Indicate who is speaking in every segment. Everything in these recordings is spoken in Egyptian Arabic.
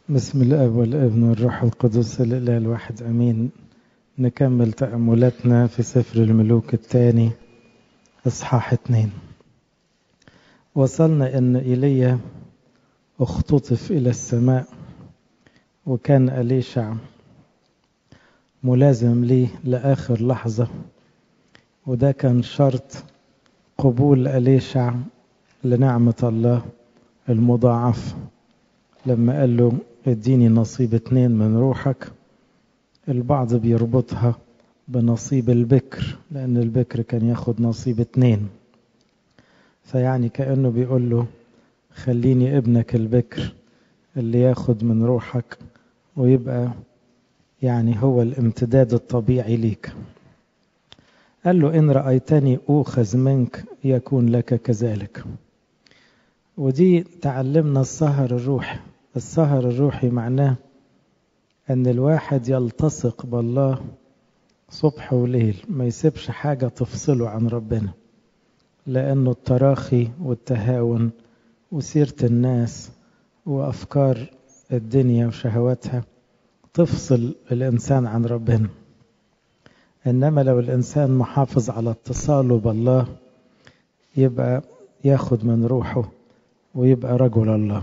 Speaker 1: بسم الاب والابن والروح القدس الاله الواحد امين نكمل تاملاتنا في سفر الملوك الثاني اصحاح اتنين وصلنا ان ايليا اختطف الى السماء وكان اليشع ملازم ليه لاخر لحظه وده كان شرط قبول اليشع لنعمه الله المضاعفه لما قال له اديني نصيب اتنين من روحك البعض بيربطها بنصيب البكر لأن البكر كان ياخد نصيب اتنين فيعني كأنه بيقول له خليني ابنك البكر اللي ياخد من روحك ويبقى يعني هو الامتداد الطبيعي ليك قال له إن رأيتني أوخذ منك يكون لك كذلك ودي تعلمنا السهر الروحي السهر الروحي معناه ان الواحد يلتصق بالله صبح وليل ما يسيبش حاجة تفصله عن ربنا لأنه التراخي والتهاون وسيرة الناس وأفكار الدنيا وشهواتها تفصل الإنسان عن ربنا إنما لو الإنسان محافظ على اتصاله بالله يبقى ياخد من روحه ويبقى رجل الله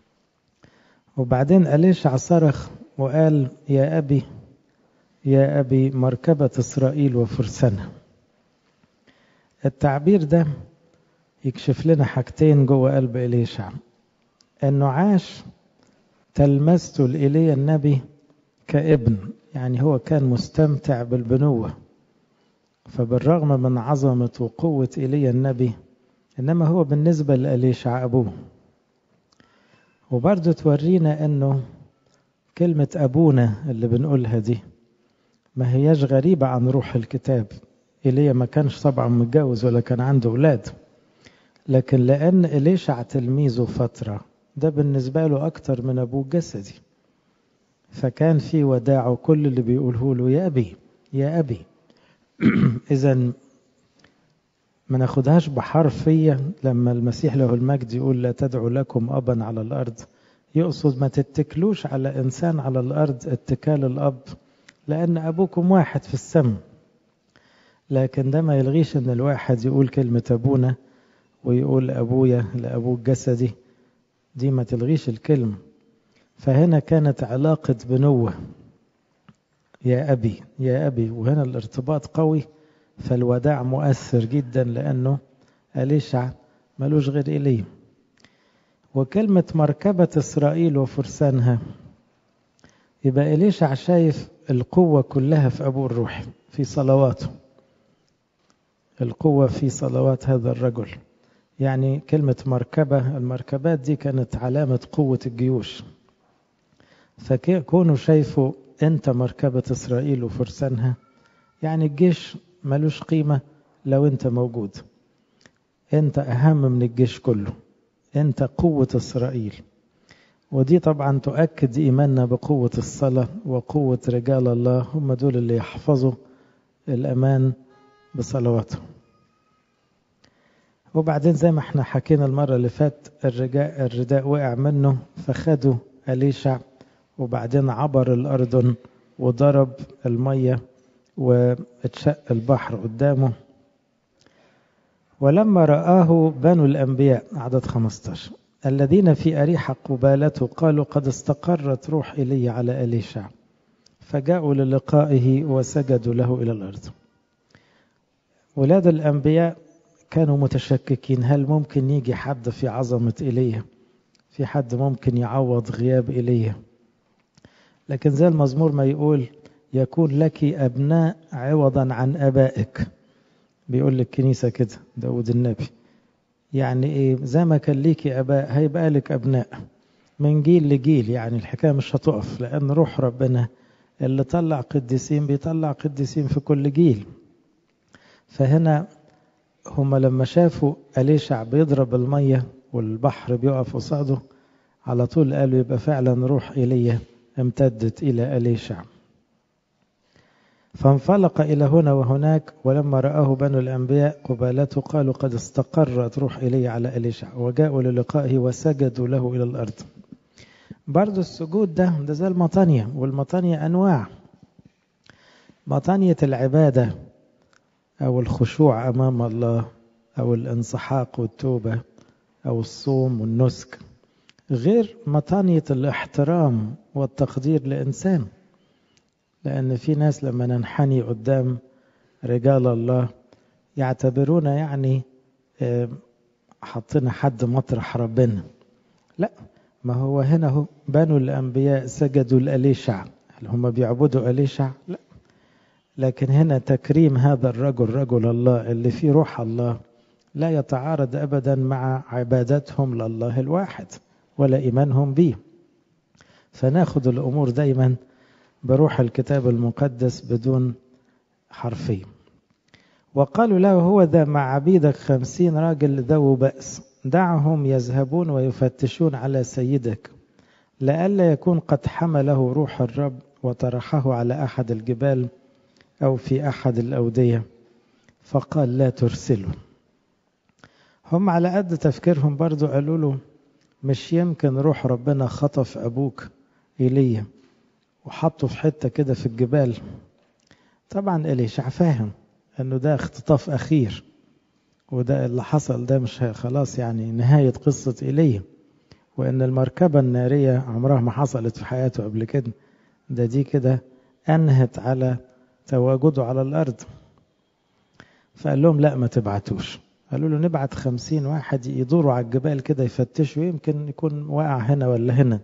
Speaker 1: وبعدين أليشع صرخ وقال يا أبي يا أبي مركبة إسرائيل وفرسانها التعبير ده يكشف لنا حاجتين جوه قلب إليشع إنه عاش تلمسته لإيليا النبي كابن يعني هو كان مستمتع بالبنوة فبالرغم من عظمة وقوة إيليا النبي إنما هو بالنسبة لأليشع أبوه وبرضه تورينا أنه كلمة أبونا اللي بنقولها دي ما هياش غريبة عن روح الكتاب إيليا ما كانش طبعا متجوز ولا كان عنده أولاد لكن لأن إليشع تلميذه فترة ده بالنسبة له أكتر من أبوه جسدي فكان في وداعه كل اللي بيقوله له يا أبي يا أبي إذا ما ناخدهاش بحرفية لما المسيح له المجد يقول لا تدعوا لكم أبا على الأرض يقصد ما تتكلوش على إنسان على الأرض اتكال الأب لأن أبوكم واحد في السماء لكن ده ما يلغيش أن الواحد يقول كلمة أبونا ويقول أبويا لأبوه الجسدي دي ما تلغيش الكلمة فهنا كانت علاقة بنوة يا أبي يا أبي وهنا الارتباط قوي فالوداع مؤثر جدا لأنه أليشع ملوش غير إليه وكلمة مركبة إسرائيل وفرسانها يبقى إليشع شايف القوة كلها في أبوه الروح في صلواته القوة في صلوات هذا الرجل يعني كلمة مركبة المركبات دي كانت علامة قوة الجيوش فكونه شايفه أنت مركبة إسرائيل وفرسانها يعني الجيش ملوش قيمة لو أنت موجود أنت أهم من الجيش كله أنت قوة إسرائيل ودي طبعا تؤكد إيماننا بقوة الصلاة وقوة رجال الله هم دول اللي يحفظوا الأمان بصلواتهم وبعدين زي ما احنا حكينا المرة اللي فات الرجاء الرداء وقع منه فخدوا أليشع وبعدين عبر الأردن وضرب المية واتشق البحر قدامه ولما رآه بنو الأنبياء عدد 15 الذين في أريحة قبالته قالوا قد استقرت روح إلي على أليشع فجاءوا للقائه وسجدوا له إلى الأرض ولاد الأنبياء كانوا متشككين هل ممكن يجي حد في عظمة إيليا في حد ممكن يعوض غياب إيليا لكن زي المزمور ما يقول يكون لك أبناء عوضا عن أبائك بيقول للكنيسة كده داود النبي يعني إيه زي ما كان ليكي أباء هيبقى لك أبناء من جيل لجيل يعني الحكاية مش هتقف لأن روح ربنا اللي طلع قديسين بيطلع قديسين في كل جيل فهنا هم لما شافوا أليشع بيضرب المية والبحر بيقف قصاده على طول قالوا يبقى فعلا روح إيليا امتدت إلى أليشع فانفلق إلى هنا وهناك ولما رآه بنو الأنبياء قبالته قالوا قد استقرت روح إلي على أليشع وجاءوا للقائه وسجدوا له إلى الأرض برضو السجود ده ده زي المطانية والمطانية أنواع مطانية العبادة أو الخشوع أمام الله أو الانسحاق والتوبة أو الصوم والنسك غير مطانية الاحترام والتقدير لإنسان لأن في ناس لما ننحني قدام رجال الله يعتبرون يعني حطينا حد مطرح ربنا لا ما هو هنا هو بنو الأنبياء سجدوا لأليشع هل هم بيعبدوا أليشع لا لكن هنا تكريم هذا الرجل رجل الله اللي فيه روح الله لا يتعارض أبدا مع عبادتهم لله الواحد ولا إيمانهم به فناخد الأمور دايما بروح الكتاب المقدس بدون حرفية وقالوا له هو ذا مع عبيدك خمسين راجل ذو بأس دعهم يذهبون ويفتشون على سيدك لئلا يكون قد حمله روح الرب وطرحه على أحد الجبال أو في أحد الأودية فقال لا ترسلوا هم على قد تفكيرهم برضو قالوا له مش يمكن روح ربنا خطف أبوك إيليا وحطه في حتة كده في الجبال طبعا إليشع فاهم أنه ده اختطاف أخير وده اللي حصل ده مش خلاص يعني نهاية قصة إيليا وأن المركبة النارية عمرها ما حصلت في حياته قبل كده ده دي كده أنهت على تواجده على الأرض فقال لهم لا ما تبعتوش قالوا له نبعت خمسين واحد يدوروا على الجبال كده يفتشوا يمكن يكون واقع هنا ولا هنا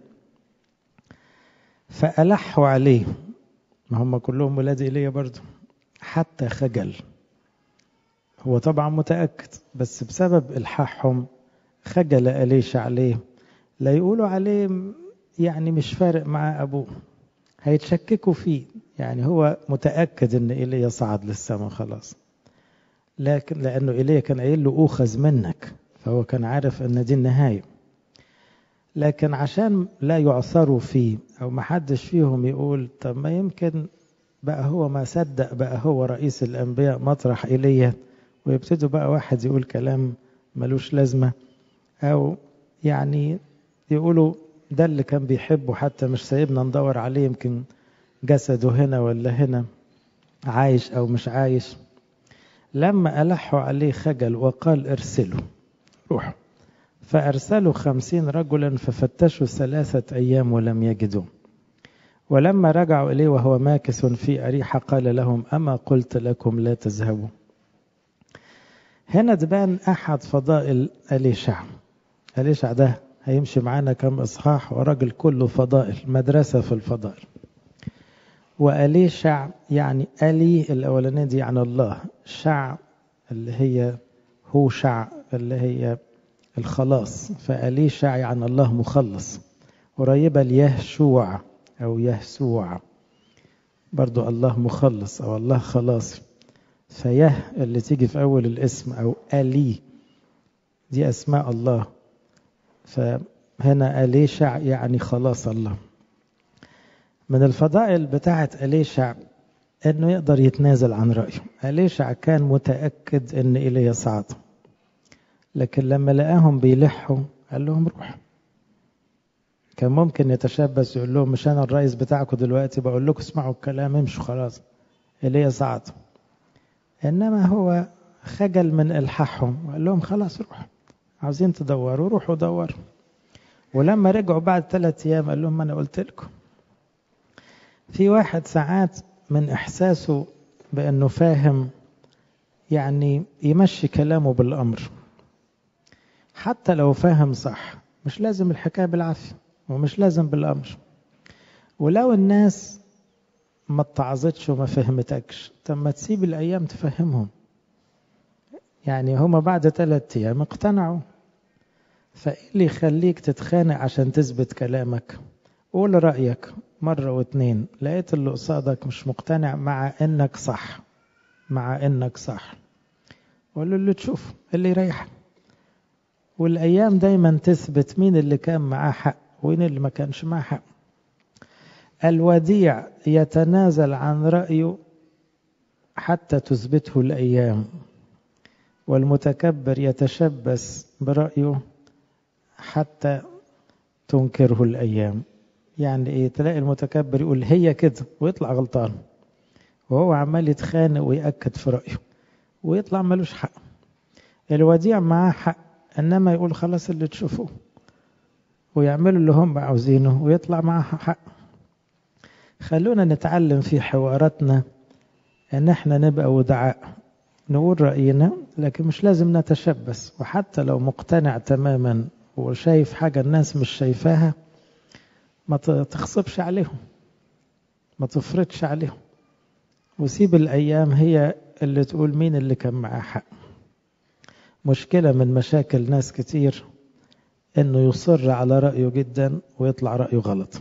Speaker 1: فألحوا عليه ما هم كلهم ولاد إيليا برضه حتى خجل هو طبعا متأكد بس بسبب إلحاحهم خجل أليش عليه لا يقولوا عليه يعني مش فارق مع أبوه هيتشككوا فيه يعني هو متأكد إن إيليا صعد للسماء خلاص لكن لأنه إيليا كان قايل له أوخذ منك فهو كان عارف أن دي النهاية لكن عشان لا يعثروا فيه أو ما حدش فيهم يقول طب ما يمكن بقى هو ما صدق بقى هو رئيس الأنبياء مطرح إيليا ويبتدوا بقى واحد يقول كلام ملوش لازمة أو يعني يقولوا ده اللي كان بيحبه حتى مش سايبنا ندور عليه يمكن جسده هنا ولا هنا عايش أو مش عايش لما ألحوا عليه خجل وقال ارسلوا روحوا فأرسلوا خمسين رجلا ففتشوا ثلاثة أيام ولم يجدوا ولما رجعوا إليه وهو ماكث في أريحة قال لهم أما قلت لكم لا تذهبوا هنا تبان أحد فضائل أليشع أليشع ده هيمشي معانا كم إصحاح وراجل كله فضائل مدرسة في الفضائل وأليشع يعني ألي الأولانية دي عن الله شع اللي هي هو شع اللي هي الخلاص فأليشع عن الله مخلص قريبة ليهشوع أو يهسوع برضو الله مخلص أو الله خلاص فيه اللي تيجي في أول الاسم أو ألي دي أسماء الله فهنا أليشع يعني خلاص الله من الفضائل بتاعة أليشع انه يقدر يتنازل عن رأيه أليشع كان متأكد ان إليه صعد لكن لما لقاهم بيلحوا قال لهم روح كان ممكن يتشبث يقول لهم مش انا الرئيس بتاعكم دلوقتي بقول لكم اسمعوا الكلام امشوا خلاص إليه صعد انما هو خجل من الحاحهم وقال لهم خلاص روح عاوزين تدوروا روحوا دوروا ولما رجعوا بعد ثلاث ايام قال لهم انا قلت لكم في واحد ساعات من إحساسه بأنه فاهم يعني يمشي كلامه بالأمر حتى لو فاهم صح مش لازم الحكاية بالعافية ومش لازم بالأمر ولو الناس ما اتعظتش وما فهمتكش طب ما تسيب الأيام تفهمهم يعني هما بعد ثلاثة أيام اقتنعوا فإيه اللي يخليك تتخانق عشان تثبت كلامك قول رأيك مرة واتنين لقيت اللي قصادك مش مقتنع مع انك صح مع انك صح قول له اللي تشوف اللي يريحك والايام دايما تثبت مين اللي كان معاه حق ومين اللي ما كانش معاه حق الوديع يتنازل عن رأيه حتى تثبته الأيام والمتكبر يتشبث برأيه حتى تنكره الأيام يعني ايه تلاقي المتكبر يقول هي كده ويطلع غلطان وهو عمال يتخانق ويأكد في رأيه ويطلع ملوش حق الوديع معاه حق انما يقول خلاص اللي تشوفوه ويعملوا اللي هم عاوزينه ويطلع معاه حق خلونا نتعلم في حواراتنا ان احنا نبقى ودعاء نقول رأينا لكن مش لازم نتشبث وحتى لو مقتنع تماما وشايف حاجة الناس مش شايفاها ما تخصبش عليهم ما تفرضش عليهم وسيب الأيام هي اللي تقول مين اللي كان معاه حق مشكلة من مشاكل ناس كتير انه يصر على رأيه جدا ويطلع رأيه غلط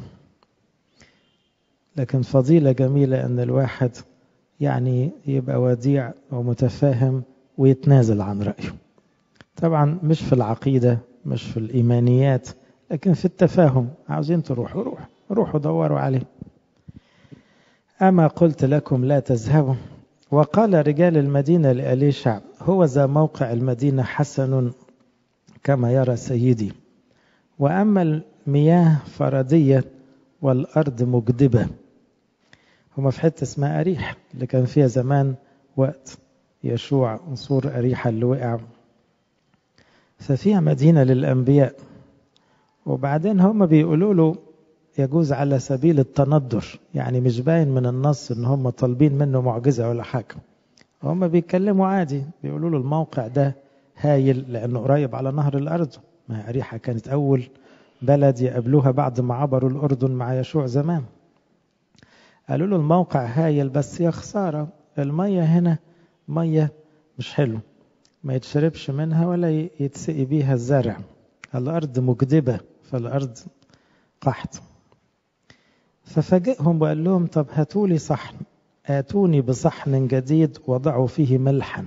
Speaker 1: لكن فضيلة جميلة ان الواحد يعني يبقى وديع ومتفاهم ويتنازل عن رأيه طبعا مش في العقيدة مش في الإيمانيات لكن في التفاهم عاوزين تروحوا روح روحوا دوروا عليه أما قلت لكم لا تذهبوا وقال رجال المدينة لأليشع هو ذا موقع المدينة حسن كما يرى سيدي وأما المياه فردية والأرض مجدبة هما في حتة اسمها أريح اللي كان فيها زمان وقت يشوع نصور أريحة اللي وقع ففيها مدينة للأنبياء وبعدين هم بيقولوا له يجوز على سبيل التندر يعني مش باين من النص ان هم طالبين منه معجزة ولا حاجة هم بيتكلموا عادي بيقولوا له الموقع ده هايل لأنه قريب على نهر الأرض ما أريحة كانت أول بلد يقابلوها بعد ما عبروا الأردن مع يشوع زمان قالوا له الموقع هايل بس يا خسارة المية هنا مية مش حلو ما يتشربش منها ولا يتسقي بيها الزرع الأرض مجدبة فالأرض قحط ففاجئهم وقال لهم طب هاتوا لي صحن آتوني بصحن جديد وضعوا فيه ملحا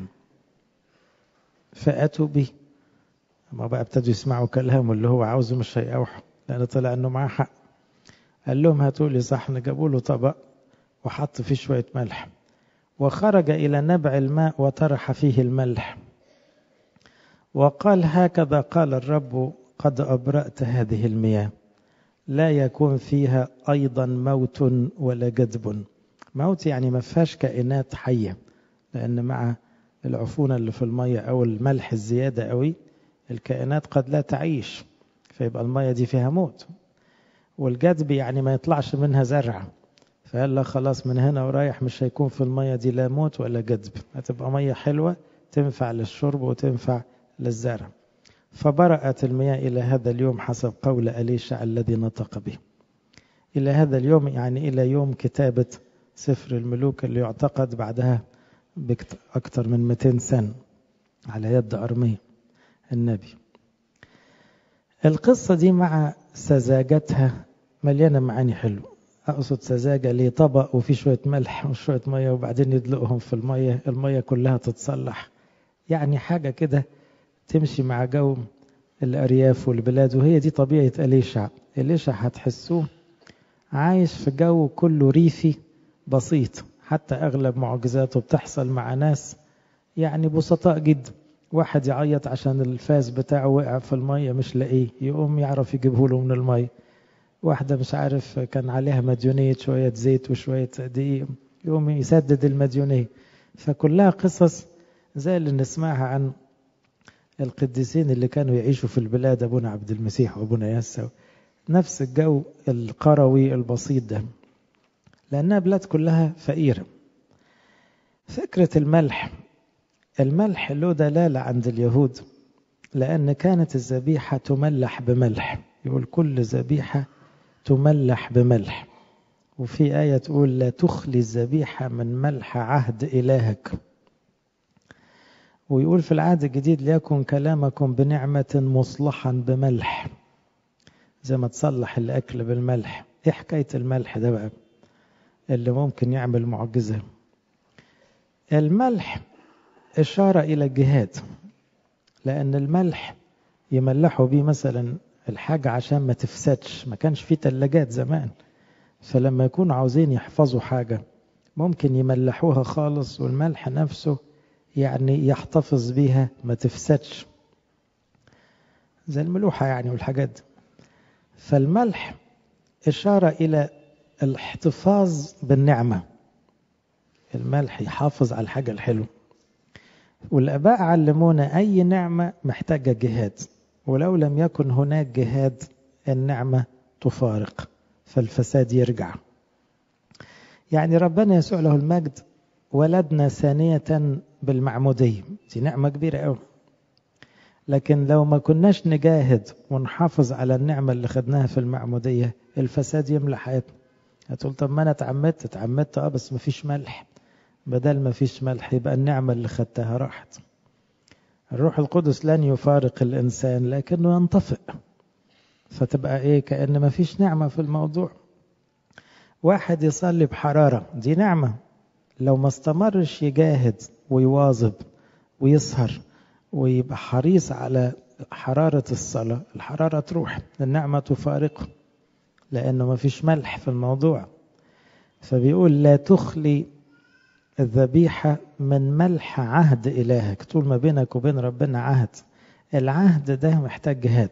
Speaker 1: فأتوا به ما بقى ابتدوا يسمعوا كلامه اللي هو عاوزه مش هيقاوحوا لأن طلع إنه معاه حق قال لهم هاتوا لي صحن جابوا له طبق وحط فيه شوية ملح وخرج إلى نبع الماء وطرح فيه الملح وقال هكذا قال الرب قد أبرأت هذه المياه لا يكون فيها أيضا موت ولا جذب موت يعني ما فيهاش كائنات حية لأن مع العفونة اللي في المية أو الملح الزيادة قوي الكائنات قد لا تعيش فيبقى المية دي فيها موت والجذب يعني ما يطلعش منها زرع فقال لا خلاص من هنا ورايح مش هيكون في المية دي لا موت ولا جذب هتبقى مية حلوة تنفع للشرب وتنفع للزرع فبرأت المياه إلى هذا اليوم حسب قول أليشع الذي نطق به إلى هذا اليوم يعني إلى يوم كتابة سفر الملوك اللي يعتقد بعدها أكثر من 200 سنة على يد أرميا النبي القصة دي مع سذاجتها مليانة معاني حلو أقصد سذاجة ليه طبق وفي شوية ملح وشوية مية وبعدين يدلقهم في المية المية كلها تتصلح يعني حاجة كده تمشي مع جو الأرياف والبلاد وهي دي طبيعة أليشع أليشع هتحسوه عايش في جو كله ريفي بسيط حتى أغلب معجزاته بتحصل مع ناس يعني بسطاء جدا واحد يعيط عشان الفاس بتاعه وقع في المية مش لاقيه يقوم يعرف يجيبه له من المية واحدة مش عارف كان عليها مديونية شوية زيت وشوية دقيق يقوم يسدد المديونية فكلها قصص زي اللي نسمعها عن القديسين اللي كانوا يعيشوا في البلاد أبونا عبد المسيح وأبونا ياسا نفس الجو القروي البسيط ده لأنها بلاد كلها فقيرة فكرة الملح الملح له دلالة عند اليهود لأن كانت الذبيحة تملح بملح يقول كل ذبيحة تملح بملح وفي آية تقول لا تخلي الذبيحة من ملح عهد إلهك ويقول في العهد الجديد ليكن كلامكم بنعمة مصلحا بملح زي ما تصلح الأكل بالملح إيه حكاية الملح ده بقى اللي ممكن يعمل معجزة الملح إشارة إلى الجهاد لأن الملح يملحوا بيه مثلا الحاجة عشان ما تفسدش ما كانش فيه تلاجات زمان فلما يكونوا عاوزين يحفظوا حاجة ممكن يملحوها خالص والملح نفسه يعني يحتفظ بيها ما تفسدش زي الملوحة يعني والحاجات دي فالملح إشارة إلى الاحتفاظ بالنعمة الملح يحافظ على الحاجة الحلوة والآباء علمونا أي نعمة محتاجة جهاد ولو لم يكن هناك جهاد النعمة تفارق فالفساد يرجع يعني ربنا يسوع له المجد ولدنا ثانية بالمعمودية دي نعمة كبيرة قوي لكن لو ما كناش نجاهد ونحافظ على النعمة اللي خدناها في المعمودية الفساد يملى حياتنا هتقول طب ما انا اتعمدت اتعمدت اه بس ما فيش ملح بدل ما فيش ملح يبقى النعمة اللي خدتها راحت الروح القدس لن يفارق الإنسان لكنه ينطفئ فتبقى إيه كأن ما فيش نعمة في الموضوع واحد يصلي بحرارة دي نعمة لو ما استمرش يجاهد ويواظب ويسهر ويبقى حريص على حرارة الصلاة الحرارة تروح النعمة تفارقه لأنه ما فيش ملح في الموضوع فبيقول لا تخلي الذبيحة من ملح عهد إلهك طول ما بينك وبين ربنا عهد العهد ده محتاج جهاد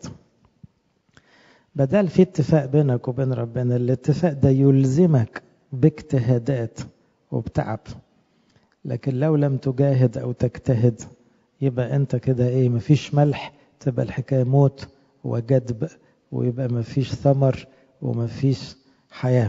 Speaker 1: بدل في اتفاق بينك وبين ربنا الاتفاق ده يلزمك باجتهادات وبتعب لكن لو لم تجاهد أو تجتهد يبقى أنت كده إيه مفيش ملح تبقى الحكاية موت وجدب ويبقى مفيش ثمر ومفيش حياه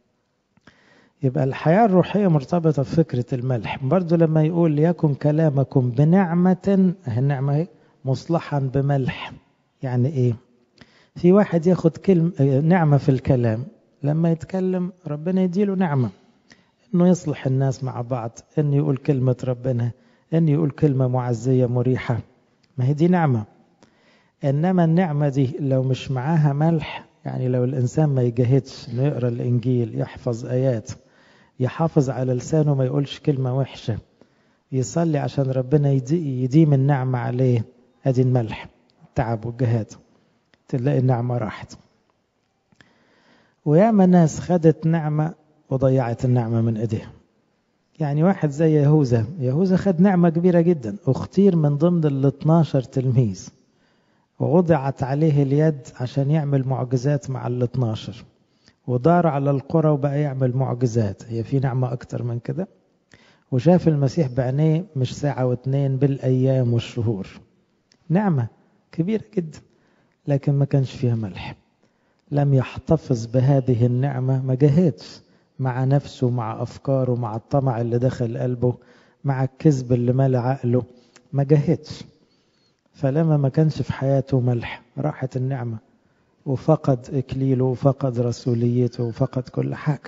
Speaker 1: يبقى الحياة الروحية مرتبطة بفكرة الملح برضو لما يقول ليكن كلامكم بنعمة النعمة مصلحا بملح يعني ايه في واحد ياخد كلمة نعمة في الكلام لما يتكلم ربنا يديله نعمة انه يصلح الناس مع بعض انه يقول كلمة ربنا انه يقول كلمة معزية مريحة ما هي دي نعمة انما النعمة دي لو مش معاها ملح يعني لو الانسان ما يجاهدش انه يقرا الانجيل يحفظ ايات يحافظ على لسانه ما يقولش كلمة وحشة يصلي عشان ربنا يديم النعمة عليه ادي الملح التعب والجهاد تلاقي النعمة راحت وياما ناس خدت نعمة وضيعت النعمة من ايديها يعني واحد زي يهوذا يهوذا خد نعمة كبيرة جدا اختير من ضمن ال 12 تلميذ ووضعت عليه اليد عشان يعمل معجزات مع ال 12 ودار على القرى وبقى يعمل معجزات هي في نعمة أكتر من كده وشاف المسيح بعينيه مش ساعة واتنين بالأيام والشهور نعمة كبيرة جدا لكن ما كانش فيها ملح لم يحتفظ بهذه النعمة ما جاهدش مع نفسه مع أفكاره مع الطمع اللي دخل قلبه مع الكذب اللي مال عقله ما جاهدش فلما ما كانش في حياته ملح راحت النعمة وفقد إكليله وفقد رسوليته وفقد كل حاجة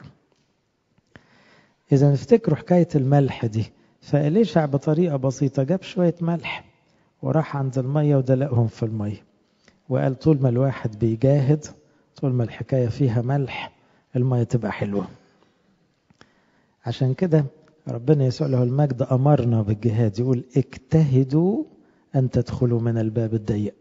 Speaker 1: إذا نفتكروا حكاية الملح دي فإليشع بطريقة بسيطة جاب شوية ملح وراح عند المية ودلقهم في المية وقال طول ما الواحد بيجاهد طول ما الحكاية فيها ملح المية تبقى حلوة عشان كده ربنا يسوع له المجد أمرنا بالجهاد يقول اجتهدوا أن تدخلوا من الباب الضيق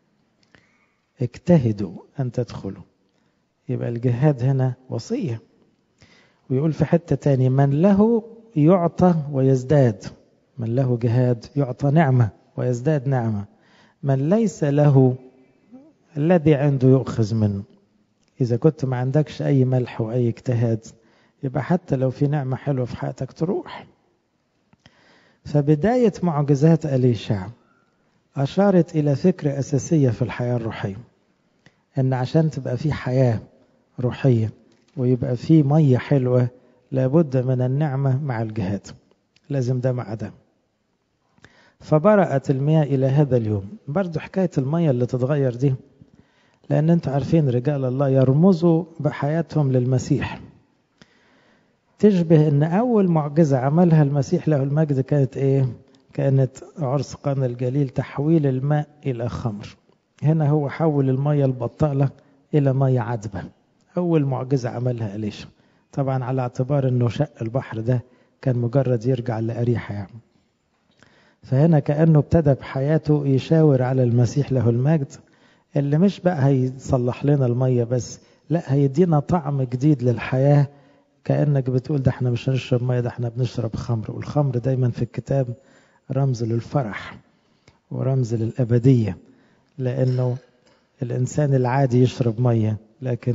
Speaker 1: اجتهدوا أن تدخلوا يبقى الجهاد هنا وصية ويقول في حتة تاني من له يعطى ويزداد من له جهاد يعطى نعمة ويزداد نعمة من ليس له الذي عنده يؤخذ منه إذا كنت ما عندكش أي ملح وأي اجتهاد يبقى حتى لو في نعمة حلوة في حياتك تروح فبداية معجزات أليشع أشارت إلى فكرة أساسية في الحياة الروحية إن عشان تبقى في حياة روحية ويبقى في مية حلوة لابد من النعمة مع الجهاد لازم ده مع ده فبرأت المياه إلى هذا اليوم برضو حكاية المية اللي تتغير دي لأن أنتوا عارفين رجال الله يرمزوا بحياتهم للمسيح تشبه أن أول معجزة عملها المسيح له المجد كانت إيه؟ كانت عرس قانا الجليل تحويل الماء إلى خمر هنا هو حول المية البطالة إلى مية عذبة أول معجزة عملها أليشا طبعا على اعتبار أنه شق البحر ده كان مجرد يرجع لأريحة يعني فهنا كأنه ابتدى بحياته يشاور على المسيح له المجد اللي مش بقى هيصلح لنا المية بس لا هيدينا طعم جديد للحياة كأنك بتقول ده احنا مش هنشرب مية ده احنا بنشرب خمر والخمر دايما في الكتاب رمز للفرح ورمز للأبدية لأنه الإنسان العادي يشرب مية لكن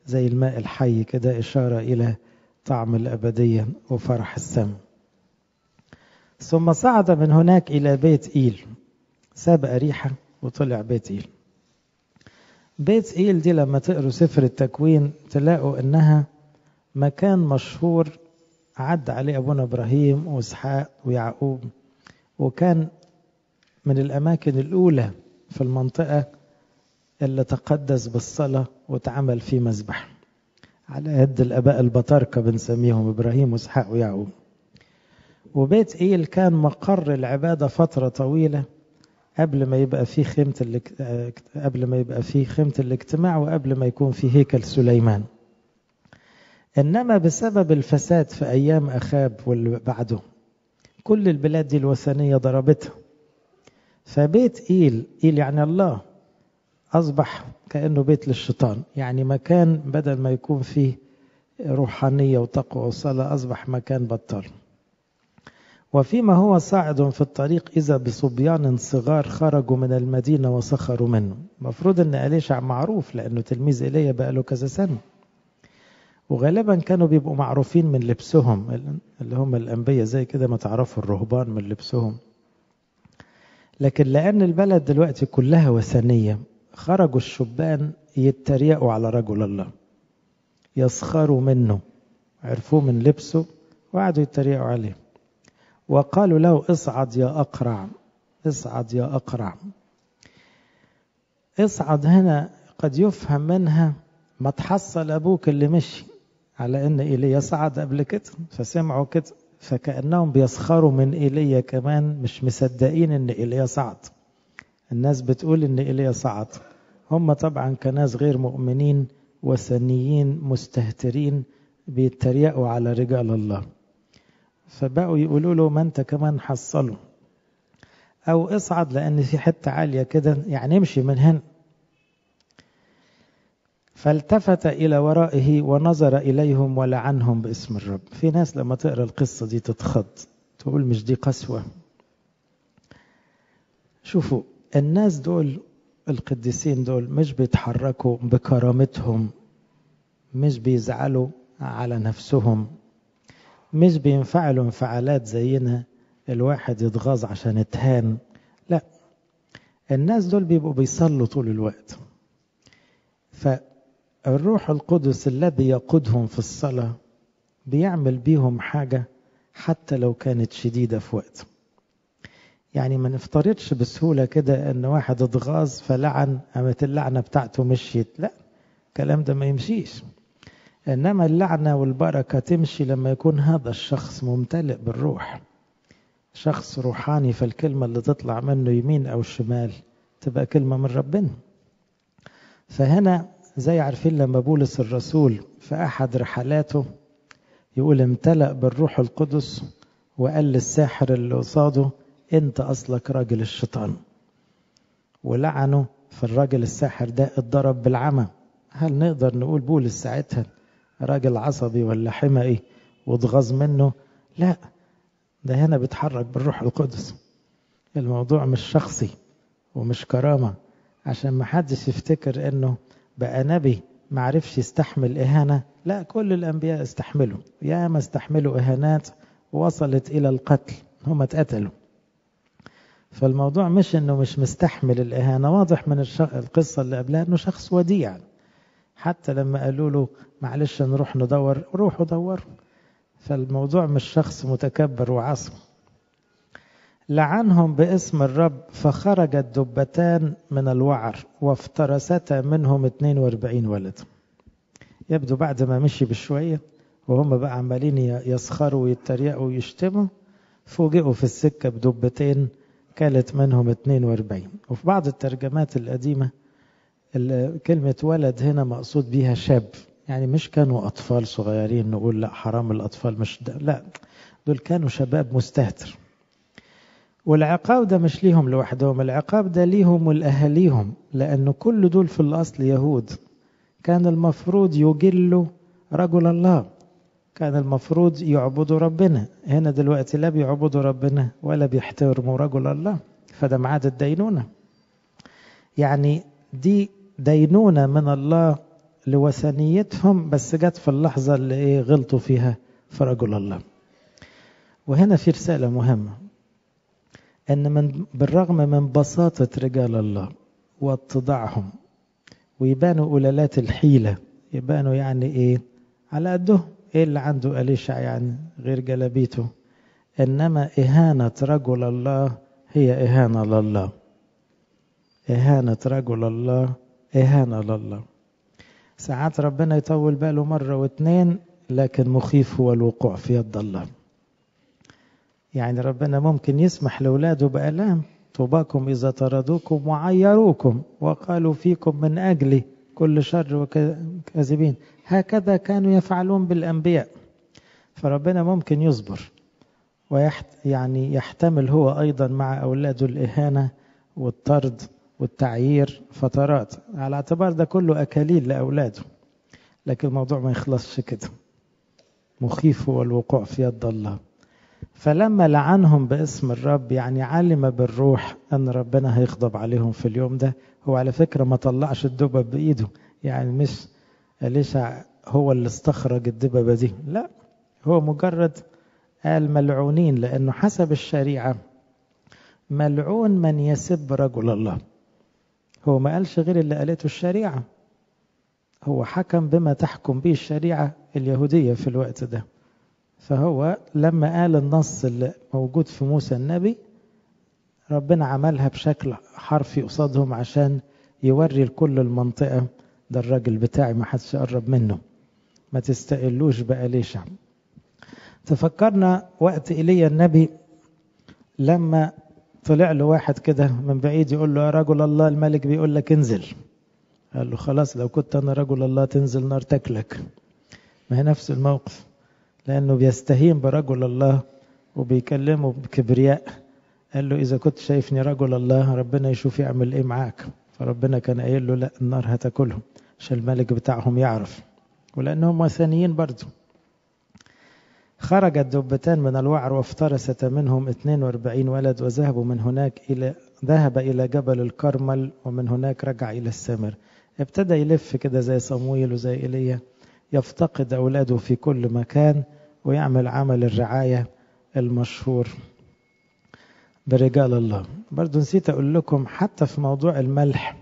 Speaker 1: زي الماء الحي كده إشارة إلى طعم الأبدية وفرح السماء ثم صعد من هناك إلى بيت إيل ساب أريحة وطلع بيت إيل بيت إيل دي لما تقروا سفر التكوين تلاقوا إنها مكان مشهور عد عليه أبونا إبراهيم وإسحاق ويعقوب وكان من الأماكن الأولى في المنطقة اللي تقدس بالصلاة واتعمل فيه مذبح على يد الآباء البطاركة بنسميهم إبراهيم وإسحاق ويعقوب وبيت إيل كان مقر العبادة فترة طويلة قبل ما يبقى فيه خيمة الاك... قبل ما يبقى فيه خيمة الاجتماع وقبل ما يكون فيه هيكل سليمان إنما بسبب الفساد في أيام أخاب واللي بعده كل البلاد دي الوثنية ضربتها فبيت إيل إيل يعني الله أصبح كأنه بيت للشيطان يعني مكان بدل ما يكون فيه روحانية وتقوى وصلاة أصبح مكان بطال وفيما هو صاعد في الطريق إذا بصبيان صغار خرجوا من المدينة وسخروا منه المفروض أن أليشع معروف لأنه تلميذ إيليا بقى له كذا سنة وغالبا كانوا بيبقوا معروفين من لبسهم اللي هم الأنبياء زي كده ما تعرفوا الرهبان من لبسهم لكن لأن البلد دلوقتي كلها وثنية خرجوا الشبان يتريقوا على رجل الله يسخروا منه عرفوه من لبسه وقعدوا يتريقوا عليه وقالوا له اصعد يا أقرع اصعد يا أقرع اصعد هنا قد يفهم منها ما تحصل أبوك اللي مشي على أن إيليا صعد قبل كده فسمعوا كده فكأنهم بيسخروا من إيليا كمان مش مصدقين أن إيليا صعد الناس بتقول أن إيليا صعد هم طبعا كناس غير مؤمنين وثنيين مستهترين بيتريقوا على رجال الله فبقوا يقولوا له ما انت كمان حصله او اصعد لان في حته عاليه كده يعني امشي من هنا فالتفت الى ورائه ونظر اليهم ولعنهم باسم الرب في ناس لما تقرا القصه دي تتخض تقول مش دي قسوه شوفوا الناس دول القديسين دول مش بيتحركوا بكرامتهم مش بيزعلوا على نفسهم مش بينفعلوا انفعالات زينا الواحد يتغاظ عشان اتهان لا الناس دول بيبقوا بيصلوا طول الوقت فالروح القدس الذي يقودهم في الصلاة بيعمل بيهم حاجة حتى لو كانت شديدة في وقت يعني ما نفترضش بسهولة كده ان واحد اتغاظ فلعن قامت اللعنة بتاعته مشيت لا الكلام ده ما يمشيش انما اللعنه والبركه تمشي لما يكون هذا الشخص ممتلئ بالروح شخص روحاني فالكلمه اللي تطلع منه يمين او شمال تبقى كلمه من ربنا فهنا زي عارفين لما بولس الرسول في احد رحلاته يقول امتلأ بالروح القدس وقال للساحر اللي قصاده انت اصلك راجل الشيطان ولعنه فالراجل الساحر ده اتضرب بالعمى هل نقدر نقول بولس ساعتها راجل عصبي ولا حمقي واتغاظ منه لا ده هنا بيتحرك بالروح القدس الموضوع مش شخصي ومش كرامة عشان ما حدش يفتكر انه بقى نبي ما عرفش يستحمل إهانة لا كل الأنبياء استحملوا يا ما استحملوا إهانات وصلت إلى القتل هم اتقتلوا فالموضوع مش انه مش مستحمل الإهانة واضح من القصة اللي قبلها انه شخص وديع حتى لما قالوا له معلش نروح ندور روحوا دوروا فالموضوع مش شخص متكبر وعصم لعنهم باسم الرب فخرجت دبتان من الوعر وافترستا منهم 42 ولد يبدو بعد ما مشي بشوية وهم بقى عمالين يسخروا ويتريقوا ويشتموا فوجئوا في السكة بدبتين كانت منهم 42 وفي بعض الترجمات القديمة كلمة ولد هنا مقصود بيها شاب يعني مش كانوا أطفال صغيرين نقول لا حرام الأطفال مش ده لا دول كانوا شباب مستهتر والعقاب ده مش ليهم لوحدهم العقاب ده ليهم ولأهاليهم لأنه كل دول في الأصل يهود كان المفروض يجلوا رجل الله كان المفروض يعبدوا ربنا هنا دلوقتي لا بيعبدوا ربنا ولا بيحترموا رجل الله فده معاد الدينونة يعني دي دينونة من الله لوثنيتهم بس جت في اللحظة اللي ايه غلطوا فيها في رجل الله وهنا في رسالة مهمة ان من بالرغم من بساطة رجال الله واتضاعهم ويبانوا قلالات الحيلة يبانوا يعني ايه على قدهم ايه اللي عنده أليشع يعني غير جلبيته انما اهانة رجل الله هي اهانة لله اهانة رجل الله اهانة لله ساعات ربنا يطول باله مرة واتنين لكن مخيف هو الوقوع في يد الله يعني ربنا ممكن يسمح لأولاده بألام طوباكم إذا طردوكم وعيروكم وقالوا فيكم من أجلي كل شر وكاذبين هكذا كانوا يفعلون بالأنبياء فربنا ممكن يصبر ويحت يعني يحتمل هو أيضا مع أولاده الإهانة والطرد والتعيير فترات على اعتبار ده كله أكاليل لأولاده لكن الموضوع ما يخلصش كده مخيف هو الوقوع في يد الله فلما لعنهم باسم الرب يعني علم بالروح أن ربنا هيغضب عليهم في اليوم ده هو على فكرة ما طلعش الدبب بإيده يعني مش أليشع هو اللي استخرج الدببة دي لا هو مجرد قال ملعونين لأنه حسب الشريعة ملعون من يسب رجل الله هو ما قالش غير اللي قالته الشريعة هو حكم بما تحكم به الشريعة اليهودية في الوقت ده فهو لما قال النص اللي موجود في موسى النبي ربنا عملها بشكل حرفي قصادهم عشان يوري لكل المنطقة ده الراجل بتاعي ما حدش يقرب منه ما تستقلوش بقى ليش تفكرنا وقت إيليا النبي لما طلع له واحد كده من بعيد يقول له يا رجل الله الملك بيقول لك انزل قال له خلاص لو كنت أنا رجل الله تنزل نار تاكلك ما هي نفس الموقف لأنه بيستهين برجل الله وبيكلمه بكبرياء قال له إذا كنت شايفني رجل الله ربنا يشوف يعمل إيه معاك فربنا كان قايل له لا النار هتاكلهم عشان الملك بتاعهم يعرف ولأنهم وثنيين برضه خرج الدبتان من الوعر وافترست منهم 42 ولد وذهبوا من هناك إلى ذهب إلى جبل الكرمل ومن هناك رجع إلى السامر ابتدى يلف كده زي صمويل وزي إيليا يفتقد أولاده في كل مكان ويعمل عمل الرعاية المشهور برجال الله برضو نسيت أقول لكم حتى في موضوع الملح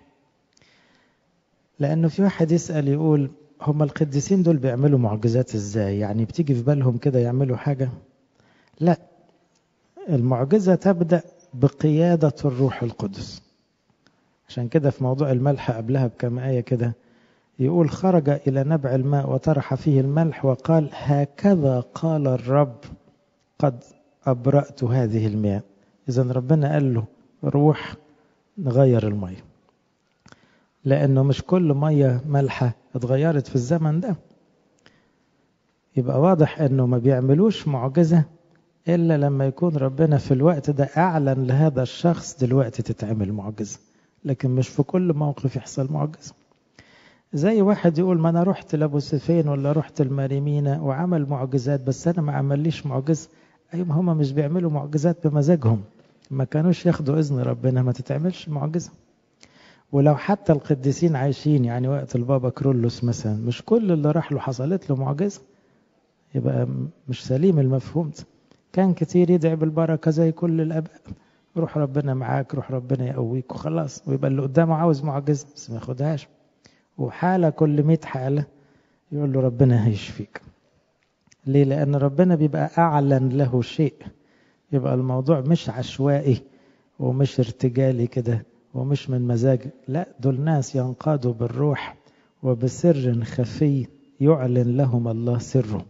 Speaker 1: لأنه في واحد يسأل يقول هم القديسين دول بيعملوا معجزات ازاي يعني بتيجي في بالهم كده يعملوا حاجة لا المعجزة تبدأ بقيادة الروح القدس عشان كده في موضوع الملح قبلها بكم آية كده يقول خرج إلى نبع الماء وطرح فيه الملح وقال هكذا قال الرب قد أبرأت هذه المياه إذا ربنا قال له روح نغير المية لأنه مش كل مية ملحة اتغيرت في الزمن ده يبقى واضح أنه ما بيعملوش معجزة إلا لما يكون ربنا في الوقت ده أعلن لهذا الشخص دلوقتي تتعمل معجزة لكن مش في كل موقف يحصل معجزة زي واحد يقول ما أنا رحت لأبو سفين ولا رحت المريمينا وعمل معجزات بس أنا ما عمليش معجزة أيوة هم مش بيعملوا معجزات بمزاجهم ما كانوش ياخدوا إذن ربنا ما تتعملش معجزة ولو حتى القديسين عايشين يعني وقت البابا كرولوس مثلا مش كل اللي راح له حصلت له معجزة يبقى مش سليم المفهوم ده كان كتير يدعي بالبركة زي كل الآباء روح ربنا معاك روح ربنا يقويك وخلاص ويبقى اللي قدامه عاوز معجزة بس ما ياخدهاش وحالة كل مئة حالة يقول له ربنا هيشفيك ليه لأن ربنا بيبقى أعلن له شيء يبقى الموضوع مش عشوائي ومش ارتجالي كده ومش من مزاج لا دول ناس ينقادوا بالروح وبسر خفي يعلن لهم الله سره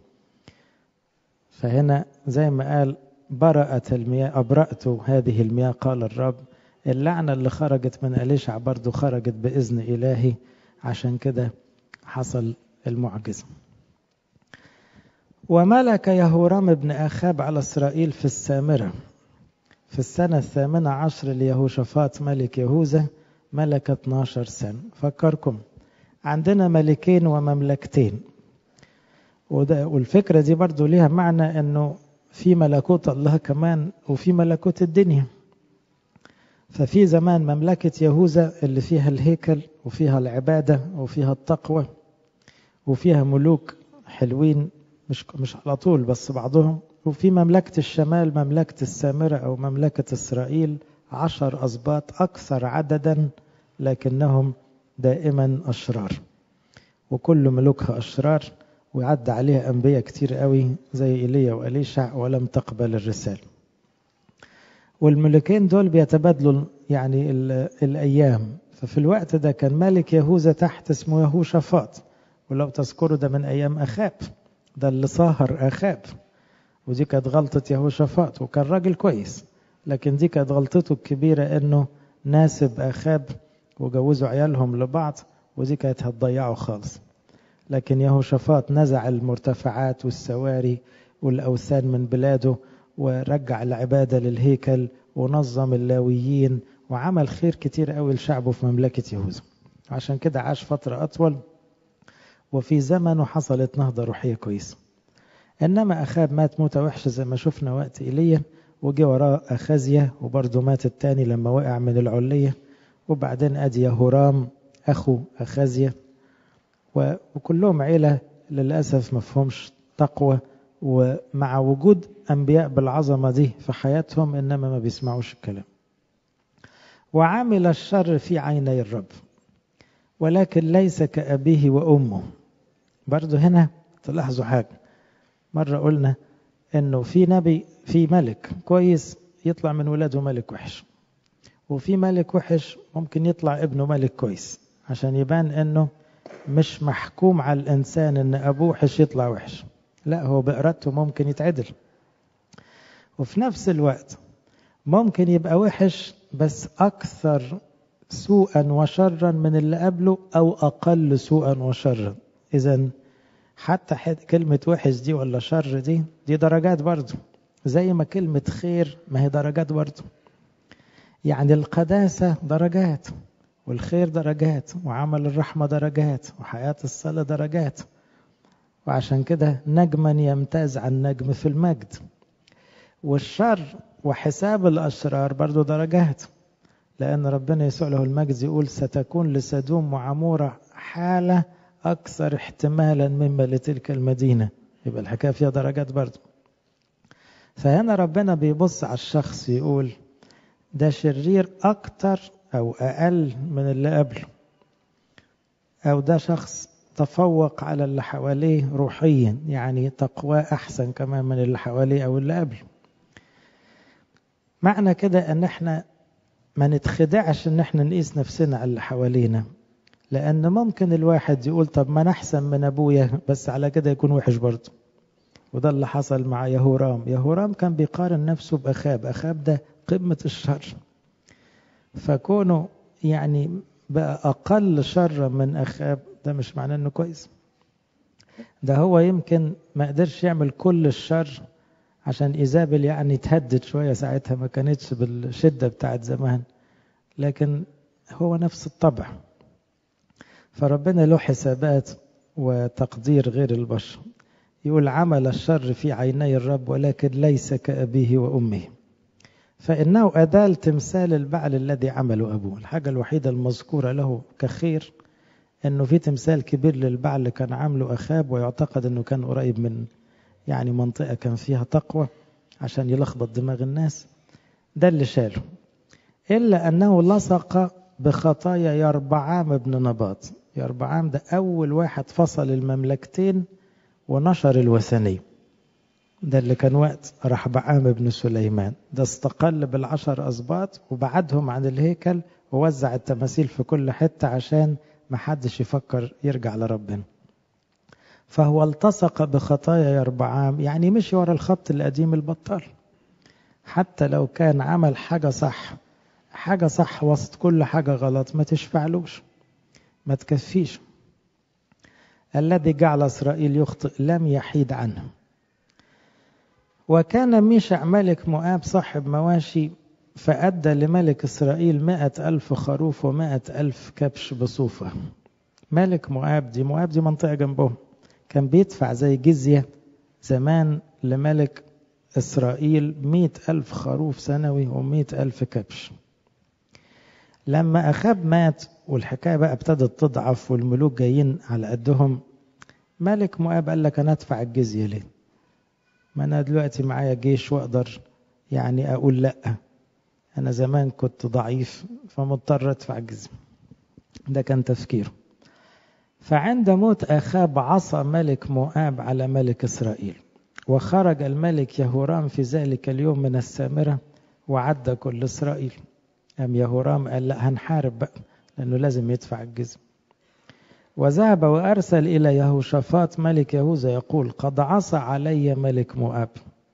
Speaker 1: فهنا زي ما قال برأت المياه أبرأت هذه المياه قال الرب اللعنة اللي خرجت من أليشع برضو خرجت بإذن إلهي عشان كده حصل المعجزة وملك يهورام بن أخاب على إسرائيل في السامرة في السنة الثامنة عشر ليهوشافاط ملك يهوذا ملك 12 سنة فكركم عندنا ملكين ومملكتين وده والفكرة دي برضو ليها معنى أنه في ملكوت الله كمان وفي ملكوت الدنيا ففي زمان مملكة يهوذا اللي فيها الهيكل وفيها العبادة وفيها التقوى وفيها ملوك حلوين مش مش على طول بس بعضهم وفي مملكة الشمال مملكة السامرة أو مملكة إسرائيل عشر أسباط أكثر عددا لكنهم دائما أشرار وكل ملوكها أشرار وعد عليها أنبياء كتير قوي زي إيليا وأليشع ولم تقبل الرسالة والملكين دول بيتبادلوا يعني الأيام ففي الوقت ده كان ملك يهوذا تحت اسمه يهوشافاط ولو تذكروا ده من أيام أخاب ده اللي صاهر أخاب ودي كانت غلطة يهوشافاط وكان راجل كويس لكن دي كانت غلطته الكبيرة إنه ناسب أخاب وجوزوا عيالهم لبعض ودي كانت هتضيعه خالص لكن يهوشافاط نزع المرتفعات والسواري والأوثان من بلاده ورجع العبادة للهيكل ونظم اللاويين وعمل خير كتير قوي لشعبه في مملكة يهوذا عشان كده عاش فترة أطول وفي زمنه حصلت نهضة روحية كويسة إنما أخاب مات موتة وحشة زي ما شفنا وقت إيليا وجي وراه أخازيا وبرضه مات التاني لما وقع من العلية وبعدين أدي يهورام أخو أخازيا وكلهم عيلة للأسف مفهومش تقوى ومع وجود أنبياء بالعظمة دي في حياتهم إنما ما بيسمعوش الكلام وعمل الشر في عيني الرب ولكن ليس كأبيه وأمه برضو هنا تلاحظوا حاجة مرة قلنا إنه في نبي في ملك كويس يطلع من ولاده ملك وحش وفي ملك وحش ممكن يطلع ابنه ملك كويس عشان يبان إنه مش محكوم على الإنسان إن أبوه وحش يطلع وحش لا هو بإرادته ممكن يتعدل وفي نفس الوقت ممكن يبقى وحش بس أكثر سوءا وشرا من اللي قبله أو أقل سوءا وشرا إذا حتى كلمة وحش دي ولا شر دي دي درجات برضه زي ما كلمة خير ما هي درجات برضه يعني القداسة درجات والخير درجات وعمل الرحمة درجات وحياة الصلاة درجات وعشان كده نجما يمتاز عن نجم في المجد والشر وحساب الأشرار برضو درجات لأن ربنا يسوع له المجد يقول ستكون لسدوم وعمورة حالة أكثر احتمالا مما لتلك المدينة يبقى الحكاية فيها درجات برضو فهنا ربنا بيبص على الشخص يقول ده شرير أكتر أو أقل من اللي قبله أو ده شخص تفوق على اللي حواليه روحيا يعني تقواه أحسن كمان من اللي حواليه أو اللي قبله معنى كده أن احنا ما نتخدعش أن احنا نقيس نفسنا على اللي حوالينا لأن ممكن الواحد يقول طب ما أنا أحسن من أبويا بس على كده يكون وحش برضه وده اللي حصل مع يهورام يهورام كان بيقارن نفسه بأخاب أخاب ده قمة الشر فكونه يعني بقى أقل شر من أخاب ده مش معناه إنه كويس ده هو يمكن ما قدرش يعمل كل الشر عشان إيزابل يعني تهدد شوية ساعتها ما كانتش بالشدة بتاعت زمان لكن هو نفس الطبع فربنا له حسابات وتقدير غير البشر يقول عمل الشر في عيني الرب ولكن ليس كأبيه وأمه فإنه أدال تمثال البعل الذي عمله أبوه الحاجة الوحيدة المذكورة له كخير أنه في تمثال كبير للبعل اللي كان عامله أخاب ويعتقد أنه كان قريب من يعني منطقة كان فيها تقوى عشان يلخبط دماغ الناس ده اللي شاله إلا أنه لصق بخطايا يربعام ابن نباط يربعام ده أول واحد فصل المملكتين ونشر الوثنية ده اللي كان وقت رحبعام بن سليمان ده استقل بالعشر أسباط وبعدهم عن الهيكل ووزع التماثيل في كل حتة عشان ما حدش يفكر يرجع لربنا فهو التصق بخطايا يربعام يعني مشي ورا الخط القديم البطال حتى لو كان عمل حاجة صح حاجة صح وسط كل حاجة غلط ما تشفعلوش ما تكفيش الذي جعل إسرائيل يخطئ لم يحيد عنه وكان ميشع ملك مؤاب صاحب مواشي فأدى لملك إسرائيل مائة ألف خروف ومائة ألف كبش بصوفة ملك مؤاب دي مؤاب دي منطقة جنبهم كان بيدفع زي جزية زمان لملك إسرائيل مئة ألف خروف سنوي ومئة ألف كبش لما أخاب مات والحكاية بقى ابتدت تضعف والملوك جايين على قدهم ملك مؤاب قال لك أنا أدفع الجزية ليه ما أنا دلوقتي معايا جيش وأقدر يعني أقول لأ أنا زمان كنت ضعيف فمضطر أدفع الجزية ده كان تفكيره فعند موت أخاب عصى ملك مؤاب على ملك إسرائيل وخرج الملك يهورام في ذلك اليوم من السامرة وعدى كل إسرائيل أم يهورام قال لا هنحارب بقى لأنه لازم يدفع الجزم وذهب وأرسل إلى يهوشافاط ملك يهوذا يقول قد عصى علي ملك مؤاب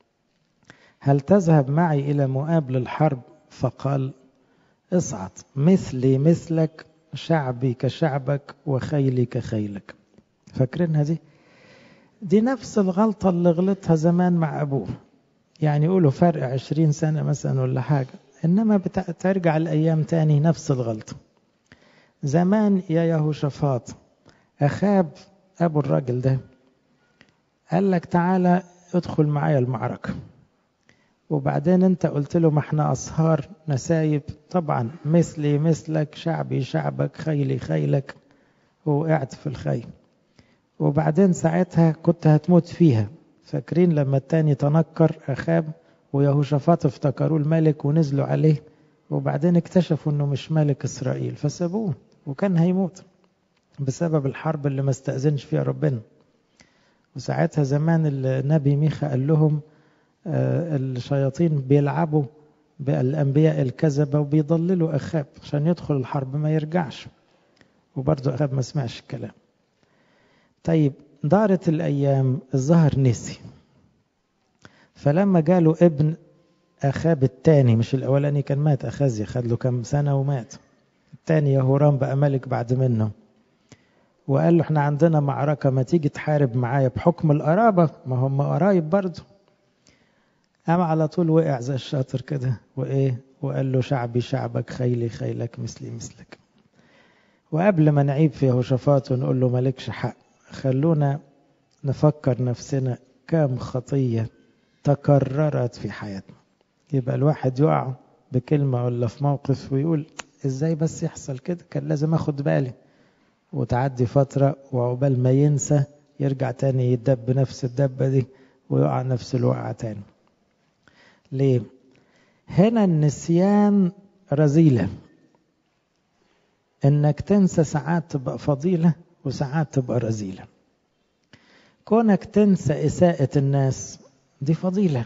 Speaker 1: هل تذهب معي إلى مؤاب للحرب فقال اصعد مثلي مثلك شعبي كشعبك وخيلي كخيلك فاكرينها دي دي نفس الغلطة اللي غلطها زمان مع أبوه يعني يقولوا فرق عشرين سنة مثلا ولا حاجة إنما بترجع الأيام تاني نفس الغلطة زمان يا يهوشافاط أخاب أبو الراجل ده قال لك تعالى ادخل معايا المعركة وبعدين انت قلت له ما احنا أصهار نسايب طبعا مثلي مثلك شعبي شعبك خيلي خيلك وقعت في الخيل وبعدين ساعتها كنت هتموت فيها فاكرين لما التاني تنكر أخاب ويهوشافاط افتكروا الملك ونزلوا عليه وبعدين اكتشفوا انه مش ملك اسرائيل فسابوه وكان هيموت بسبب الحرب اللي ما استأذنش فيها ربنا وساعتها زمان النبي ميخا قال لهم آه الشياطين بيلعبوا بالأنبياء الكذبة وبيضللوا أخاب عشان يدخل الحرب ما يرجعش وبرضه أخاب ما سمعش الكلام طيب دارت الأيام الظهر نسي فلما جاله ابن أخاب التاني مش الأولاني كان مات أخازي خد له كم سنة ومات التاني يهورام بقى ملك بعد منه وقال له احنا عندنا معركة ما تيجي تحارب معايا بحكم القرابة ما هم قرايب برضه قام على طول وقع زي الشاطر كده وإيه وقال له شعبي شعبك خيلي خيلك مثلي مثلك وقبل ما نعيب في يهوشافاط ونقول له مالكش حق خلونا نفكر نفسنا كم خطية تكررت في حياتنا يبقى الواحد يقع بكلمة ولا في موقف ويقول ازاي بس يحصل كده كان لازم اخد بالي وتعدي فترة وعقبال ما ينسى يرجع تاني يدب نفس الدبة دي ويقع نفس الوقعة تاني ليه هنا النسيان رذيلة انك تنسى ساعات تبقى فضيلة وساعات تبقى رذيلة كونك تنسى إساءة الناس دي فضيلة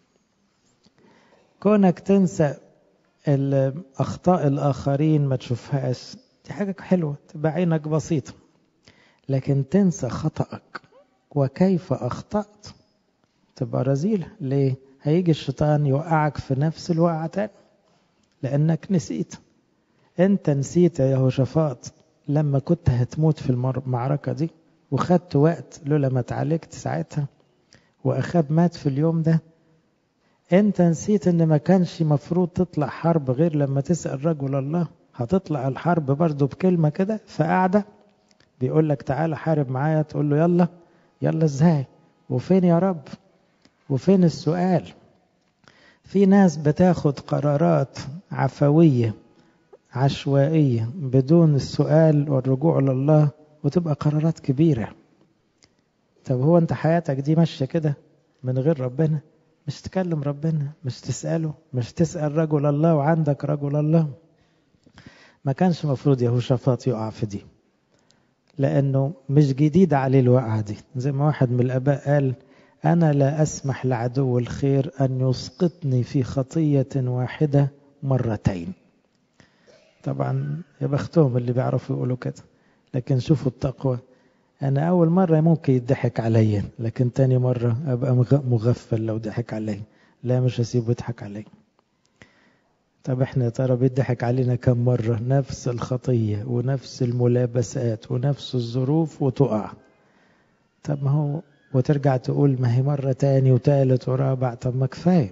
Speaker 1: كونك تنسى أخطاء الآخرين ما تشوفهاش دي حاجة حلوة تبقى عينك بسيطة لكن تنسى خطأك وكيف أخطأت تبقى رذيلة ليه؟ هيجي الشيطان يوقعك في نفس الوقعة تاني لأنك نسيت أنت نسيت يا يهوشافاط لما كنت هتموت في المعركة دي وخدت وقت لولا ما اتعالجت ساعتها وأخاب مات في اليوم ده انت نسيت ان ما كانش مفروض تطلع حرب غير لما تسأل رجل الله هتطلع الحرب برضه بكلمة كده فقاعدة بيقول لك تعالى حارب معايا تقول له يلا يلا ازاي وفين يا رب وفين السؤال في ناس بتاخد قرارات عفوية عشوائية بدون السؤال والرجوع لله وتبقى قرارات كبيرة طب هو انت حياتك دي ماشية كده من غير ربنا مش تكلم ربنا مش تسأله مش تسأل رجل الله وعندك رجل الله ما كانش مفروض يهوشافاط يقع في دي لأنه مش جديد عليه الوقعة دي زي ما واحد من الآباء قال أنا لا أسمح لعدو الخير أن يسقطني في خطية واحدة مرتين طبعا يا بختهم اللي بيعرفوا يقولوا كده لكن شوفوا التقوى أنا أول مرة ممكن يضحك عليا لكن تاني مرة أبقى مغفل لو ضحك عليا لا مش هسيبه يضحك عليا طب احنا يا ترى بيضحك علينا كم مرة نفس الخطية ونفس الملابسات ونفس الظروف وتقع طب ما هو وترجع تقول ما هي مرة تاني وتالت ورابع طب ما كفاية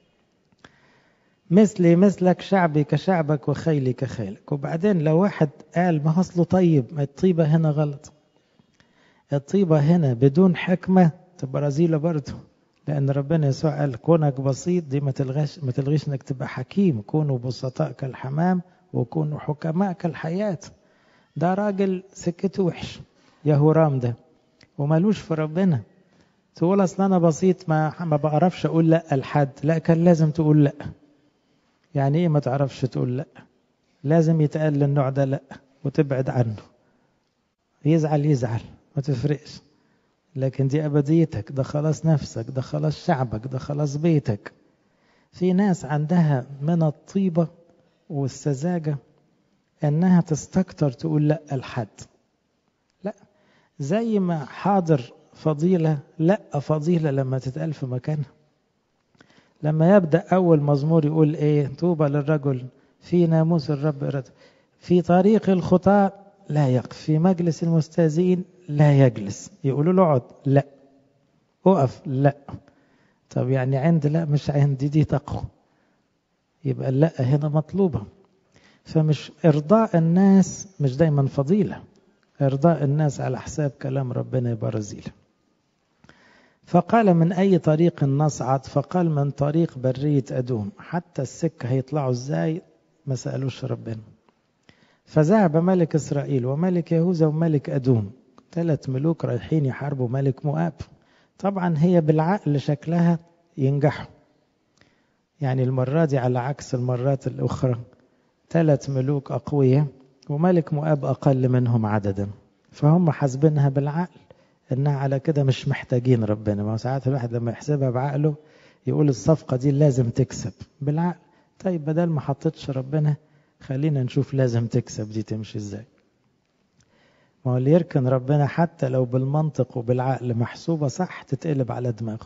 Speaker 1: مثلي مثلك شعبي كشعبك وخيلي كخيلك وبعدين لو واحد قال ما اصله طيب ما الطيبة هنا غلط الطيبة هنا بدون حكمة تبقى رذيلة برضه لأن ربنا يسوع قال كونك بسيط دي ما تلغيش ما تلغيش إنك تبقى حكيم كونوا بسطاء كالحمام وكونوا حكماء كالحياة ده راجل سكته وحش يهورام ده ومالوش في ربنا تقول اصل انا بسيط ما ما بعرفش اقول لا لحد لا كان لازم تقول لا يعني ايه ما تعرفش تقول لا لازم يتقال للنوع ده لا وتبعد عنه يزعل يزعل ما تفرقش لكن دي ابديتك ده خلاص نفسك ده خلاص شعبك ده خلاص بيتك في ناس عندها من الطيبة والسذاجة انها تستكتر تقول لا لحد لا زي ما حاضر فضيلة لا فضيلة لما تتقال في مكانها لما يبدأ أول مزمور يقول إيه طوبى للرجل في ناموس الرب إرادة في طريق الخطاة لا يقف في مجلس المستهزئين لا يجلس يقولوا له اقعد لا اقف لا طب يعني عند لا مش عندي دي تقوى يبقى اللا هنا مطلوبة فمش إرضاء الناس مش دايما فضيلة إرضاء الناس على حساب كلام ربنا يبقى رزيلة فقال من أي طريق نصعد فقال من طريق برية أدوم حتى السكة هيطلعوا إزاي ما سألوش ربنا فذهب ملك إسرائيل وملك يهوذا وملك أدوم ثلاث ملوك رايحين يحاربوا ملك مؤاب طبعا هي بالعقل شكلها ينجحوا يعني المرة دي على عكس المرات الأخرى ثلاث ملوك أقوياء وملك مؤاب أقل منهم عددا فهم حاسبينها بالعقل إنها على كده مش محتاجين ربنا ما ساعات الواحد لما يحسبها بعقله يقول الصفقة دي لازم تكسب بالعقل طيب بدل ما حطيتش ربنا خلينا نشوف لازم تكسب دي تمشي ازاي ما هو اللي يركن ربنا حتى لو بالمنطق وبالعقل محسوبة صح تتقلب على دماغه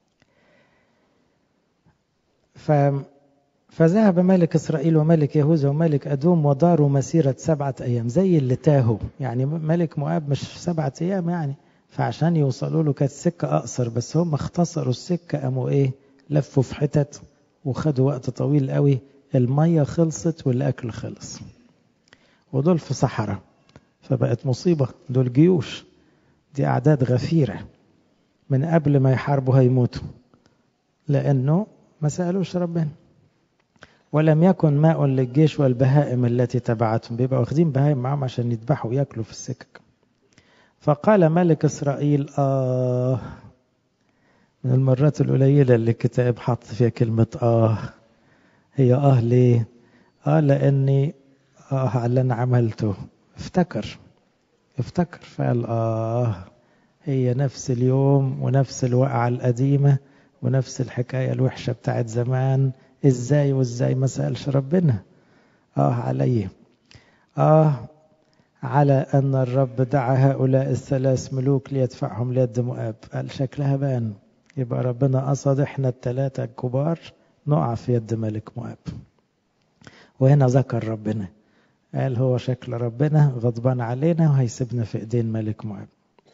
Speaker 1: ف... فذهب ملك إسرائيل وملك يهوذا وملك أدوم وداروا مسيرة سبعة أيام زي اللي تاهوا يعني ملك مؤاب مش سبعة أيام يعني فعشان يوصلوا له كانت السكة أقصر بس هم اختصروا السكة قاموا إيه لفوا في حتت وخدوا وقت طويل قوي المية خلصت والأكل خلص ودول في صحراء فبقت مصيبة دول جيوش دي أعداد غفيرة من قبل ما يحاربوا هيموتوا لأنه ما سألوش ربنا ولم يكن ماء للجيش والبهائم التي تبعتهم بيبقى واخدين بهائم معاهم عشان يذبحوا وياكلوا في السكك فقال ملك إسرائيل آه من المرات القليلة اللي الكتاب حط فيها كلمة آه هي آه ليه آه لأني آه على اللي أنا عملته افتكر افتكر فقال آه هي نفس اليوم ونفس الوقعة القديمة ونفس الحكاية الوحشة بتاعت زمان ازاي وازاي ما سألش ربنا آه عليه آه على أن الرب دعا هؤلاء الثلاث ملوك ليدفعهم ليد مؤاب قال شكلها بان يبقى ربنا قصد احنا الثلاثة الكبار نقع في يد ملك مؤاب وهنا ذكر ربنا قال هو شكل ربنا غضبان علينا وهيسيبنا في ايدين ملك مؤاب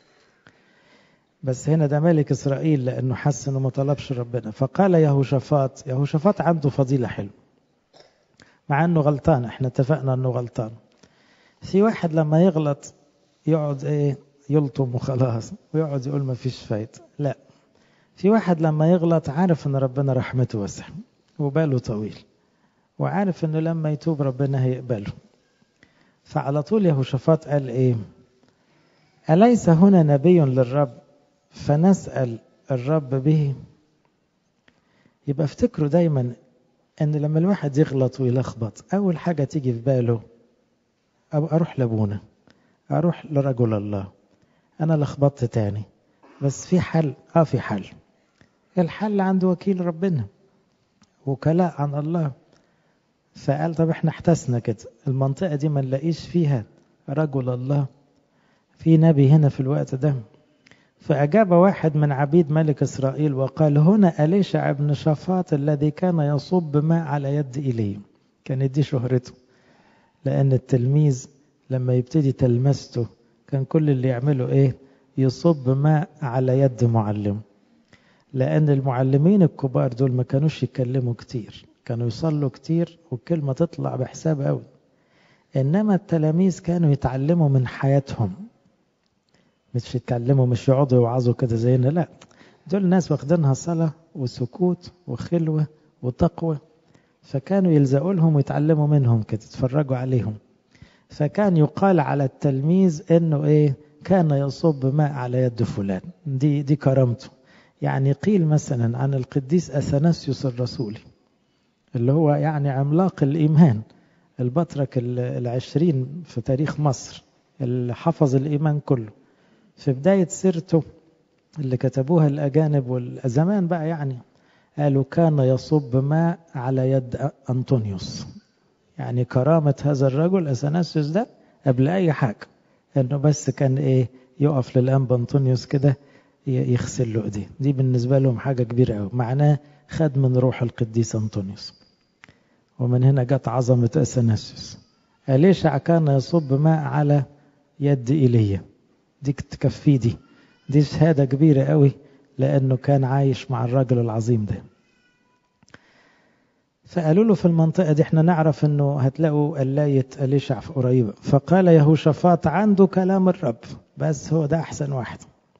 Speaker 1: بس هنا ده ملك اسرائيل لانه حس انه ما طلبش ربنا فقال يهوشافاط يهوشافاط عنده فضيله حلوه مع انه غلطان احنا اتفقنا انه غلطان في واحد لما يغلط يقعد ايه يلطم وخلاص ويقعد يقول ما فيش فايده لا في واحد لما يغلط عارف ان ربنا رحمته واسعه وباله طويل وعارف انه لما يتوب ربنا هيقبله فعلى طول يهوشافاط قال ايه أليس هنا نبي للرب فنسأل الرب به يبقى افتكروا دايما ان لما الواحد يغلط ويلخبط اول حاجة تيجي في باله أو اروح لابونا اروح لرجل الله انا لخبطت تاني بس في حل اه في حل الحل عند وكيل ربنا وكلاء عن الله فقال طب احنا احتسنا كده المنطقة دي ما نلاقيش فيها رجل الله في نبي هنا في الوقت ده فأجاب واحد من عبيد ملك إسرائيل وقال هنا أليشع ابن شفاط الذي كان يصب ماء على يد إليه كانت دي شهرته لأن التلميذ لما يبتدي تلمسته كان كل اللي يعمله إيه يصب ماء على يد معلم لأن المعلمين الكبار دول ما كانوش يتكلموا كتير كانوا يصلوا كتير والكلمة تطلع بحساب قوي إنما التلاميذ كانوا يتعلموا من حياتهم مش يتكلموا مش يقعدوا يوعظوا كده زينا لا دول ناس واخدينها صلاة وسكوت وخلوة وتقوى فكانوا يلزقوا لهم ويتعلموا منهم كده يتفرجوا عليهم فكان يقال على التلميذ انه ايه كان يصب ماء على يد فلان دي دي كرامته يعني قيل مثلا عن القديس أثناسيوس الرسولي اللي هو يعني عملاق الإيمان البطرك العشرين في تاريخ مصر اللي حفظ الإيمان كله في بداية سيرته اللي كتبوها الأجانب والزمان بقى يعني قالوا كان يصب ماء على يد أنطونيوس يعني كرامة هذا الرجل أثناسيوس ده قبل أي حاجة إنه بس كان إيه يقف للأنبا أنطونيوس كده يغسل له إيديه دي بالنسبة لهم حاجة كبيرة أوي معناه خد من روح القديس أنطونيوس ومن هنا جت عظمة أثناسيوس أليشع كان يصب ماء على يد إيليا دي تكفيه دي دي شهادة كبيرة قوي لأنه كان عايش مع الراجل العظيم ده فقالوا له في المنطقة دي احنا نعرف انه هتلاقوا قلاية أليشع في قريبة فقال يهوشافاط عنده كلام الرب بس هو ده أحسن واحد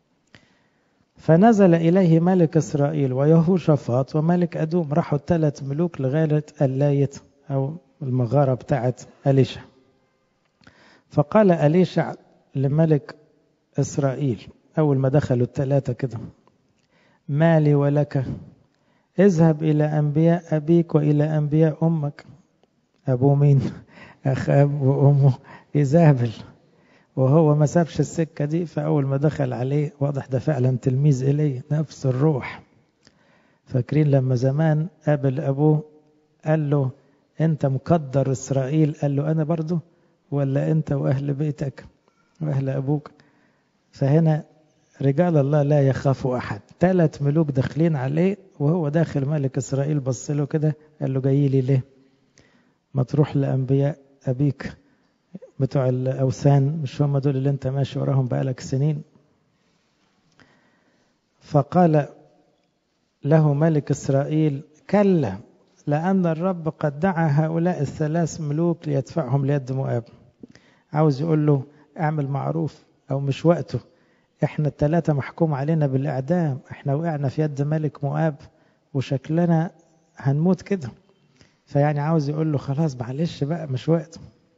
Speaker 1: فنزل إليه ملك إسرائيل ويهوشافاط وملك أدوم راحوا الثلاث ملوك لغاية قلاية أو المغارة بتاعت أليشع فقال أليشع لملك إسرائيل أول ما دخلوا الثلاثة كده مالي ولك اذهب إلى أنبياء أبيك وإلى أنبياء أمك أبو مين أخاب وأمه إيزابل وهو ما سابش السكة دي فأول ما دخل عليه واضح ده فعلا تلميذ إليه نفس الروح فاكرين لما زمان قابل أبوه قال له أنت مقدر إسرائيل قال له أنا برضو ولا أنت وأهل بيتك وأهل أبوك فهنا رجال الله لا يخافوا أحد ثلاث ملوك داخلين عليه وهو داخل ملك إسرائيل بص له كده قال له جاي لي ليه ما تروح لأنبياء أبيك بتوع الأوثان مش هم دول اللي أنت ماشي وراهم بقالك سنين فقال له ملك إسرائيل كلا لأن الرب قد دعا هؤلاء الثلاث ملوك ليدفعهم ليد مؤاب عاوز يقول له اعمل معروف أو مش وقته احنا الثلاثة محكوم علينا بالإعدام احنا وقعنا في يد ملك مؤاب وشكلنا هنموت كده فيعني عاوز يقول له خلاص معلش بقى مش وقته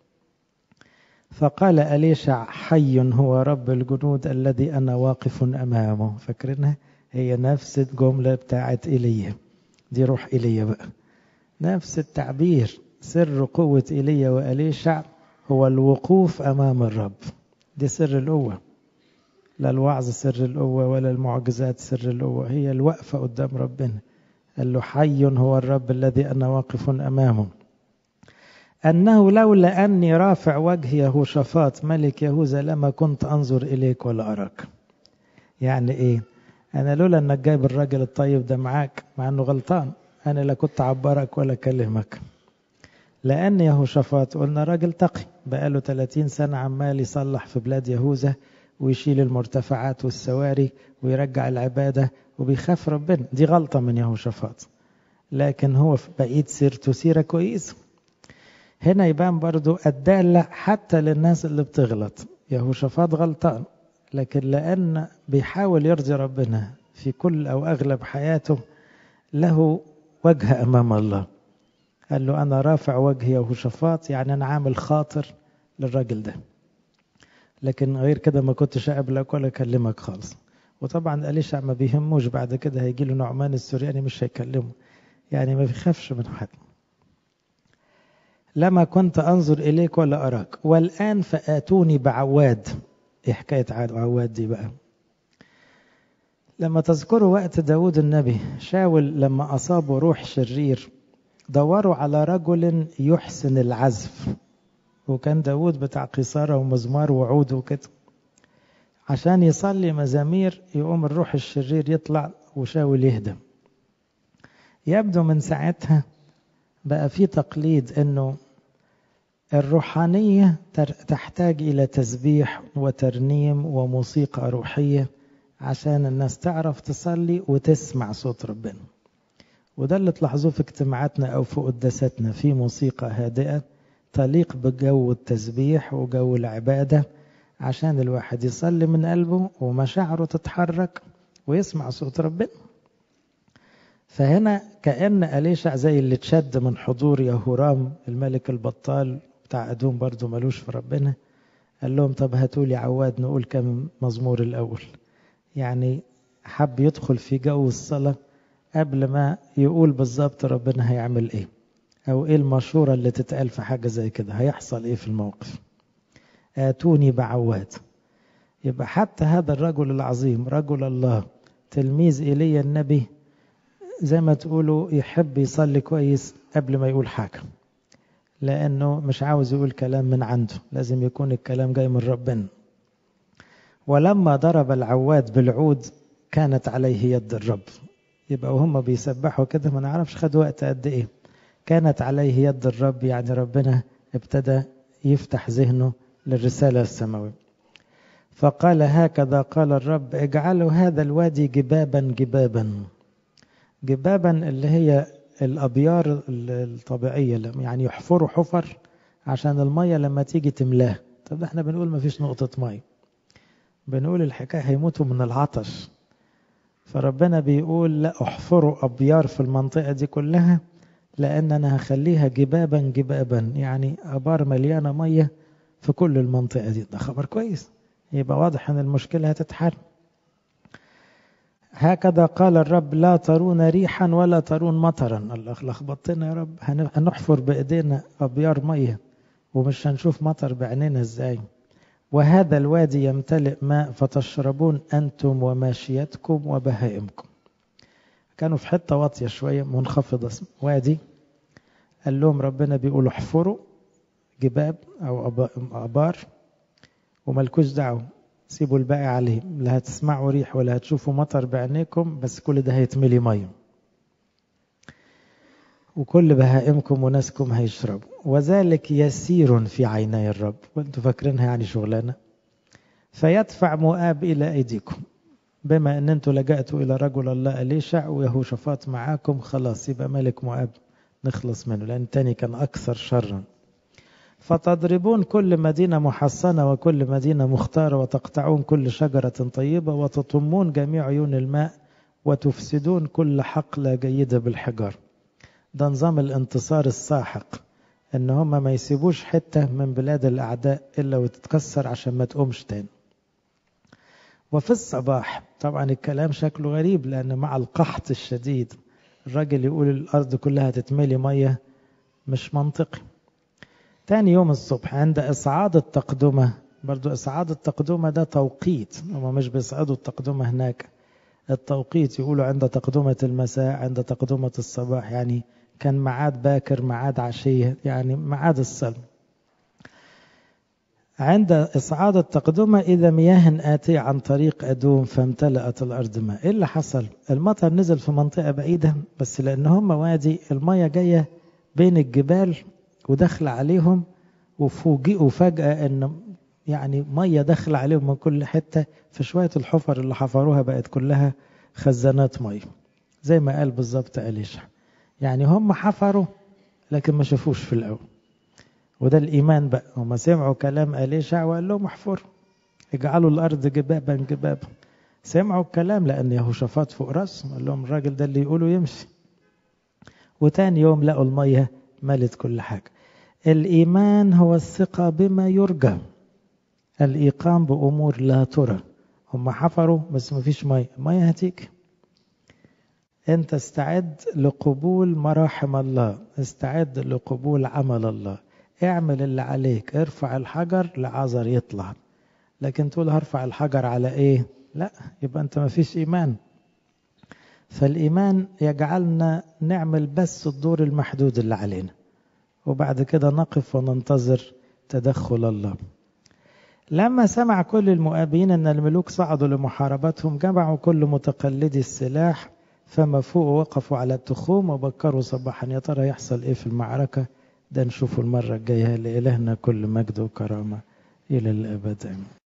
Speaker 1: فقال أليشع حي هو رب الجنود الذي أنا واقف أمامه فاكرينها هي نفس الجملة بتاعت إيليا دي روح إيليا بقى نفس التعبير سر قوة إيليا وأليشع هو الوقوف أمام الرب دي سر القوة لا الوعظ سر القوة ولا المعجزات سر القوة هي الوقفة قدام ربنا قال له حي هو الرب الذي أنا واقف أمامه أنه لولا أني رافع وجه يهوشافاط ملك يهوذا لما كنت أنظر إليك ولا أراك يعني إيه أنا لولا أنك جايب الراجل الطيب ده معاك مع أنه غلطان أنا لا كنت أعبرك ولا أكلمك لأن يهوشافاط قلنا راجل تقي بقاله 30 سنة عمال يصلح في بلاد يهوذا ويشيل المرتفعات والسواري ويرجع العبادة وبيخاف ربنا دي غلطة من يهوشافاط لكن هو في بقية سيرته سيرة كويسة هنا يبان برضو الدالة حتى للناس اللي بتغلط يهوشافاط غلطان لكن لأن بيحاول يرضي ربنا في كل أو أغلب حياته له وجه أمام الله قال له أنا رافع وجه يهوشافاط يعني أنا عامل خاطر للراجل ده لكن غير كده ما كنتش أقابلك ولا أكلمك خالص وطبعا أليشع ما بيهموش بعد كده هيجي له نعمان السورياني مش هيكلمه يعني ما بيخافش من حد لما كنت أنظر إليك ولا أراك والآن فآتوني بعواد إيه حكاية عواد دي بقى لما تذكروا وقت داود النبي شاول لما أصابه روح شرير دوروا على رجل يحسن العزف وكان داود بتاع قصارة ومزمار وعود وكده عشان يصلي مزامير يقوم الروح الشرير يطلع وشاول يهدم يبدو من ساعتها بقى في تقليد انه الروحانية تحتاج إلى تسبيح وترنيم وموسيقى روحية عشان الناس تعرف تصلي وتسمع صوت ربنا وده اللي تلاحظوه في اجتماعاتنا أو في قداساتنا في موسيقى هادئة تليق بجو التسبيح وجو العبادة عشان الواحد يصلي من قلبه ومشاعره تتحرك ويسمع صوت ربنا فهنا كأن أليشع زي اللي اتشد من حضور يهورام الملك البطال بتاع أدوم برضه ملوش في ربنا قال لهم طب هاتوا لي عواد نقول كم مزمور الأول يعني حب يدخل في جو الصلاة قبل ما يقول بالظبط ربنا هيعمل ايه او ايه المشورة اللي تتقال في حاجة زي كده هيحصل ايه في الموقف آتوني بعواد يبقى حتى هذا الرجل العظيم رجل الله تلميذ إيليا النبي زي ما تقولوا يحب يصلي كويس قبل ما يقول حاجة لأنه مش عاوز يقول كلام من عنده لازم يكون الكلام جاي من ربنا ولما ضرب العواد بالعود كانت عليه يد الرب يبقى وهم بيسبحوا كده ما نعرفش خد وقت قد ايه كانت عليه يد الرب يعني ربنا ابتدى يفتح ذهنه للرسالة السماوية فقال هكذا قال الرب اجعلوا هذا الوادي جبابا جبابا جبابا اللي هي الأبيار الطبيعية يعني يحفروا حفر عشان المية لما تيجي تملاه طب احنا بنقول ما فيش نقطة مية بنقول الحكاية هيموتوا من العطش فربنا بيقول لا احفروا أبيار في المنطقة دي كلها لأن أنا هخليها جبابا جبابا يعني أبار مليانة مية في كل المنطقة دي ده خبر كويس يبقى واضح أن المشكلة هتتحل هكذا قال الرب لا ترون ريحا ولا ترون مطرا الله لخبطتنا يا رب هنحفر بإيدينا أبيار مية ومش هنشوف مطر بعينينا ازاي وهذا الوادي يمتلئ ماء فتشربون أنتم وماشيتكم وبهائمكم كانوا في حتة واطية شوية منخفضة وادي قال لهم ربنا بيقول احفروا جباب أو أبار وملكوش دعوة سيبوا الباقي عليه لا هتسمعوا ريح ولا هتشوفوا مطر بعينيكم بس كل ده هيتملي ميه وكل بهائمكم وناسكم هيشربوا وذلك يسير في عيني الرب وانتم فاكرينها يعني شغلانه فيدفع مؤاب الى ايديكم بما ان انتم لجأتوا الى رجل الله اليشع ويهوشافاط معاكم خلاص يبقى ملك مؤاب نخلص منه لان تاني كان اكثر شرا فتضربون كل مدينة محصنة وكل مدينة مختارة وتقطعون كل شجرة طيبة وتطمون جميع عيون الماء وتفسدون كل حقلة جيدة بالحجار ده نظام الانتصار الساحق ان هم ما يسيبوش حتة من بلاد الاعداء الا وتتكسر عشان ما تقومش تاني وفي الصباح طبعا الكلام شكله غريب لان مع القحط الشديد الراجل يقول الارض كلها تتملي مية مش منطقي تاني يوم الصبح عند إصعاد التقدمة برضو إصعاد التقدمة ده توقيت هم مش بيصعدوا التقدمة هناك التوقيت يقولوا عند تقدمة المساء عند تقدمة الصباح يعني كان معاد باكر معاد عشية يعني معاد الصلاة عند إصعاد التقدمة إذا مياه آتية عن طريق أدوم فامتلأت الأرض ماء إيه اللي حصل المطر نزل في منطقة بعيدة بس لأن هم وادي المية جاية بين الجبال ودخل عليهم وفوجئوا فجأة ان يعني مية دخل عليهم من كل حتة في شوية الحفر اللي حفروها بقت كلها خزانات مية زي ما قال بالظبط أليشع يعني هم حفروا لكن ما شافوش في الأول وده الإيمان بقى هم سمعوا كلام أليشع وقال لهم احفروا اجعلوا الأرض جبابا جبابا سمعوا الكلام لأن يهوشافاط فوق راسهم قال لهم الراجل ده اللي يقوله يمشي وتاني يوم لقوا المية ملت كل حاجة الإيمان هو الثقة بما يرجى الإيقام بأمور لا ترى هم حفروا بس ما فيش مية مية هتيجي أنت استعد لقبول مراحم الله استعد لقبول عمل الله اعمل اللي عليك ارفع الحجر لعذر يطلع لكن تقول هرفع الحجر على ايه لا يبقى انت ما فيش ايمان فالايمان يجعلنا نعمل بس الدور المحدود اللي علينا وبعد كده نقف وننتظر تدخل الله لما سمع كل المؤابين أن الملوك صعدوا لمحاربتهم جمعوا كل متقلدي السلاح فما فوق وقفوا على التخوم وبكروا صباحا يا ترى يحصل ايه في المعركة ده نشوفه المرة الجاية لإلهنا كل مجد وكرامة إلى الأبد